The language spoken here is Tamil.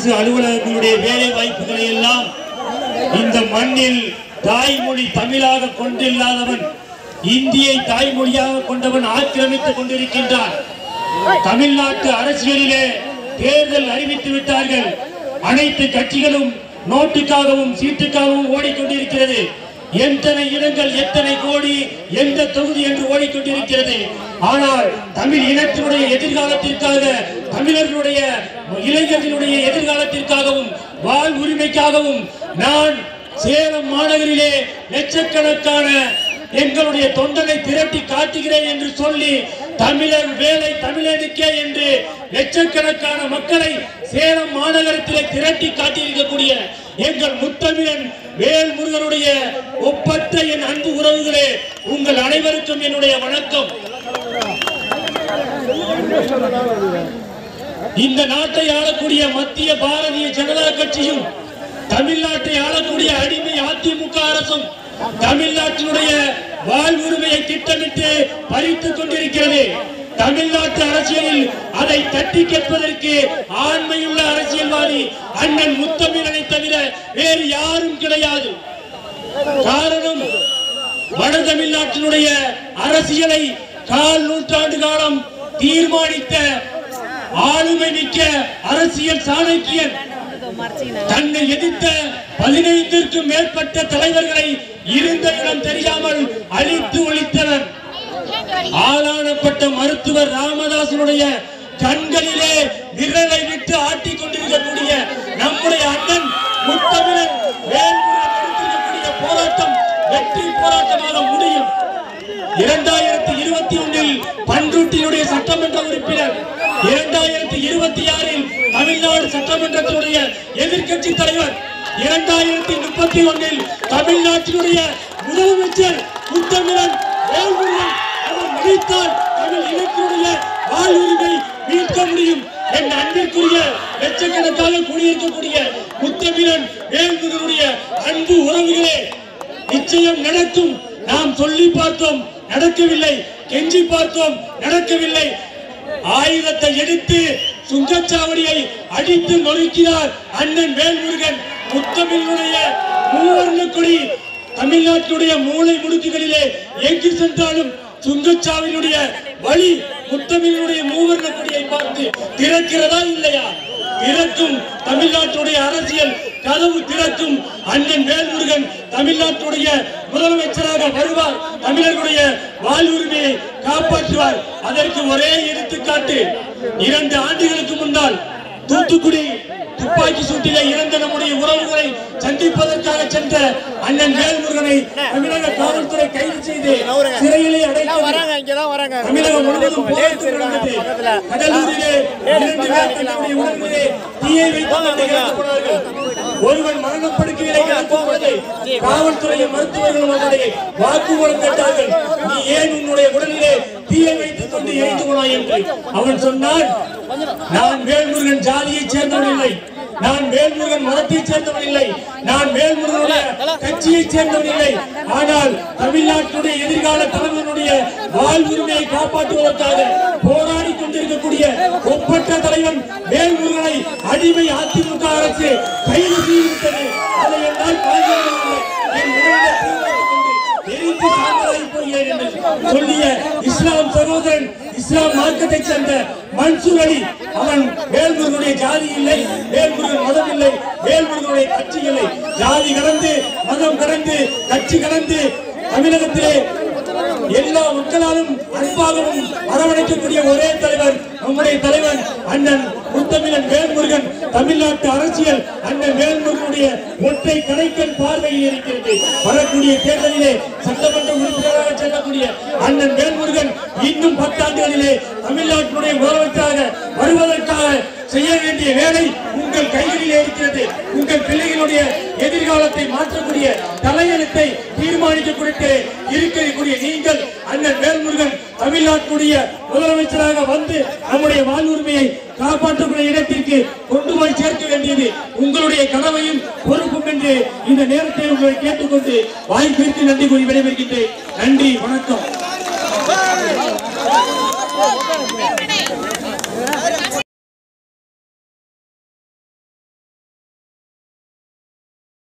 அரசு அலுவலகங்களுடைய வேலை வாய்ப்புகளை எல்லாம் இந்த மண்ணில் தாய்மொழி தமிழாக கொண்டில்லாதவன் இந்தியை தாய்மொழியாக கொண்டவன் ஆக்கிரமித்துக் கொண்டிருக்கின்றான் தமிழ்நாட்டு அரசியலிலே தேர்தல் அறிவித்து விட்டார்கள் அனைத்து கட்சிகளும் நோட்டுக்காகவும் சீட்டுக்காகவும் ஓடிக்கொண்டிருக்கிறது எத்தனை இடங்கள் எத்தனை கோடி எந்த தொகுதி என்று ஓடிக்கொண்டிருக்கிறது ஆனால் தமிழ் இனத்தினுடைய எதிர்காலத்திற்காக தமிழர்களுடைய இளைஞர்களுடைய எதிர்காலத்திற்காகவும் வாழ் உரிமைக்காகவும் நான் சேலம் மாநகரிலே லட்சக்கணக்கான எங்களுடைய தொண்டனை திரட்டி காட்டுகிறேன் என்று சொல்லி தமிழர் வேலை தமிழனுக்கே என்று லட்சக்கணக்கான மக்களை சேலம் மாநகரத்திலே திரட்டி காட்டியிருக்கக்கூடிய எங்கள் முத்தமிழன் வேல் முருகனுடைய ஒப்பற்ற என் அன்பு உறவுகளே உங்கள் அனைவருக்கும் என்னுடைய வணக்கம் இந்த நாட்டை ஆளக்கூடிய மத்திய பாரதிய ஜனதா கட்சியும் தமிழ்நாட்டை ஆளக்கூடிய அடிமை அதிமுக அரசும் தமிழ்நாட்டினுடைய வாழ்வுரிமையை திட்டமிட்டு பறித்துக் கொண்டிருக்கிறது தமிழ்நாட்டு அரசியலில் அதை தட்டி கேட்பதற்கு ஆண்மையுள்ள அரசியல்வாதி அண்ணன் முத்தமிழனை தவிர வேறு யாரும் கிடையாது காரணம் வட தமிழ்நாட்டினுடைய அரசியலை கால் நூற்றாண்டு காலம் தீர்மானித்த ஆளுமை மிக்க அரசியல் சாணக்கியன் தன்னை எதிர்த்த பதினைந்திற்கும் மேற்பட்ட தலைவர்களை இருந்த இடம் தெரியாமல் அழித்து ஒழித்தவர் ஆளானப்பட்ட மருத்துவர் ராமதாசனுடைய கண்களிலே விரலை விட்டு ஆட்டிக் கொண்டிருக்கக்கூடிய நம்முடைய அண்ணன் முத்தமிழன் வேல்முருகன் நடத்திருக்கக்கூடிய போராட்டம் வெற்றி போராட்டமாக முடியும் இரண்டாயிரத்தி இருபத்தி ஒன்றில் பன்ருட்டியுடைய சட்டமன்ற உறுப்பினர் இரண்டாயிரத்தி இருபத்தி ஆறில் தமிழ்நாடு சட்டமன்றத்தினுடைய எதிர்க்கட்சி தலைவர் இரண்டாயிரத்தி முப்பத்தி ஒன்றில் தமிழ்நாட்டினுடைய முதலமைச்சர் முத்தமிழன் வேல்முருகன் அவர் நினைத்தால் தமிழ் இனத்தினுடைய வாழ்வுரிமை மீட்க முடியும் என் அன்பிற்குரிய லட்சக்கணக்காக கூடியிருக்கக்கூடிய முத்தமிழன் வேல்முருகனுடைய அன்பு உறவுகளே நிச்சயம் நடக்கும் நாம் சொல்லி பார்த்தோம் நடக்கவில்லை கெஞ்சி பார்த்தோம் நடக்கவில்லை ஆயுதத்தை எடுத்து சுங்கச்சாவடியை அடித்து நொறுக்கினார் அண்ணன் வேல்முருகன் முத்தமிழுடைய மூவர்ண கொடி தமிழ்நாட்டினுடைய மூளை முடுக்குகளிலே எங்கு சென்றாலும் சுங்கச்சாவடியுடைய வழி முத்தமிழுடைய மூவர்ண கொடியை பார்த்து திறக்கிறதா இல்லையா திறக்கும் தமிழ்நாட்டுடைய அரசியல் கதவு திறக்கும் அண்ணன் வேல்முருகன் தமிழ்நாட்டுடைய முதலமைச்சராக வருவார் தமிழர்களுடைய வாழ்வுரிமையை காப்பாற்றுவார் அதற்கு ஒரே எடுத்துக்காட்டு இரண்டு ஆண்டுகளுக்கு முன்னால் தூத்துக்குடி துப்பாக்கி சூட்டிலே இறந்த நம்முடைய உறவுகளை சந்திப்பதற்காக சென்ற அண்ணன் வேல்முருகனை தமிழக காவல்துறை கைது செய்து சிறையிலே அடைத்தது வராங்க இங்கதான் வராங்க தமிழகம் முழுவதும் லேடிஸ் போராட்டம் இருக்காங்க நடந்தது. பக்கத்துல கடலூரிலே இரண்டு பேர் தன்னுடைய உடலிலே தீயை வைத்து கொண்டு இறந்து போனார்கள். ஒருவன் மரணப்படுக்கையிலே கிடக்கும் பொழுது காவல்துறையும் மருத்துவர்களும் அவருடைய வாக்குமூலம் கேட்டார்கள் நீ ஏன் உன்னுடைய உடலிலே தீயை வைத்துக் கொண்டு எரிந்து போனாய் என்று அவன் சொன்னான் நான் வேல்முருகன் ஜாதியைச் சேர்ந்தவன் இல்லை நான் வேல்முருகன் மதத்தைச் சேர்ந்தவன் இல்லை நான் வேல்முருகனுடைய கட்சியைச் சேர்ந்தவன் இல்லை ஆனால் தமிழ்நாட்டுடைய எதிர்கால தலைவனுடைய வாழ்வுரிமையை காப்பாற்றுவதற்காக போராடி கொண்டிருக்கக்கூடிய ஒப்பற்ற தலைவன் வேல்முருகனை அடிமை அதிமுக அரசு கைது செய்துவிட்டது அதை என்னால் தாங்க முடியவில்லை. என் உடலிலே தீ வைத்துக் கொண்டு எரிந்து சாம்பலாகி போகிறேன் என்று சொல்லிய இஸ்லாம் சகோதரன் இஸ்லாம் மார்க்கத்தைச் சேர்ந்த மன்சூர் அலி அவன் வேல்முருகனுடைய ஜாதி இல்லை வேல்முருகன் மதம் இல்லை வேல்முருகனுடைய கட்சி இல்லை ஜாதி கடந்து மதம் கடந்து கட்சி கடந்து தமிழகத்திலே எல்லா மக்களாலும் அன்பாகவும் அரவணைக்கக்கூடிய ஒரே தலைவர் நம்முடைய தலைவன் அண்ணன் முத்தமிழன் வேல்முருகன் தமிழ்நாட்டு அரசியல் அண்ணன் வேல்முருகனுடைய ஒற்றை கடைக்கன் பார்வையில் இருக்கிறது வரக்கூடிய தேர்தலிலே சட்டமன்ற உறுப்பினராக செல்லக்கூடிய அண்ணன் வேல்முருகன் இன்னும் பத்தாண்டுகளிலே தமிழ்நாட்டினுடைய முதலமைச்சராக வருவதற்காக செய்ய வேண்டிய வேலை உங்கள் கைகளிலே இருக்கிறது உங்கள் பிள்ளைகளுடைய எதிர்காலத்தை மாற்றக்கூடிய தலையெழுத்தை தீர்மானிக்கக்கூடிய இருக்கக்கூடிய நீங்கள் அண்ணன் வேல்முருகன் தமிழ்நாட்டுடைய முதலமைச்சராக வந்து நம்முடைய வாழ்வுரிமையை காப்பாற்றக்கூடிய இடத்திற்கு கொண்டு போய் சேர்க்க வேண்டியது உங்களுடைய கடமையும் பொறுப்பும் என்று இந்த நேரத்தை உங்களை கேட்டுக்கொண்டு வாய்ப்பிற்கு நன்றி கூறி விடைபெறுகின்றேன் நன்றி வணக்கம்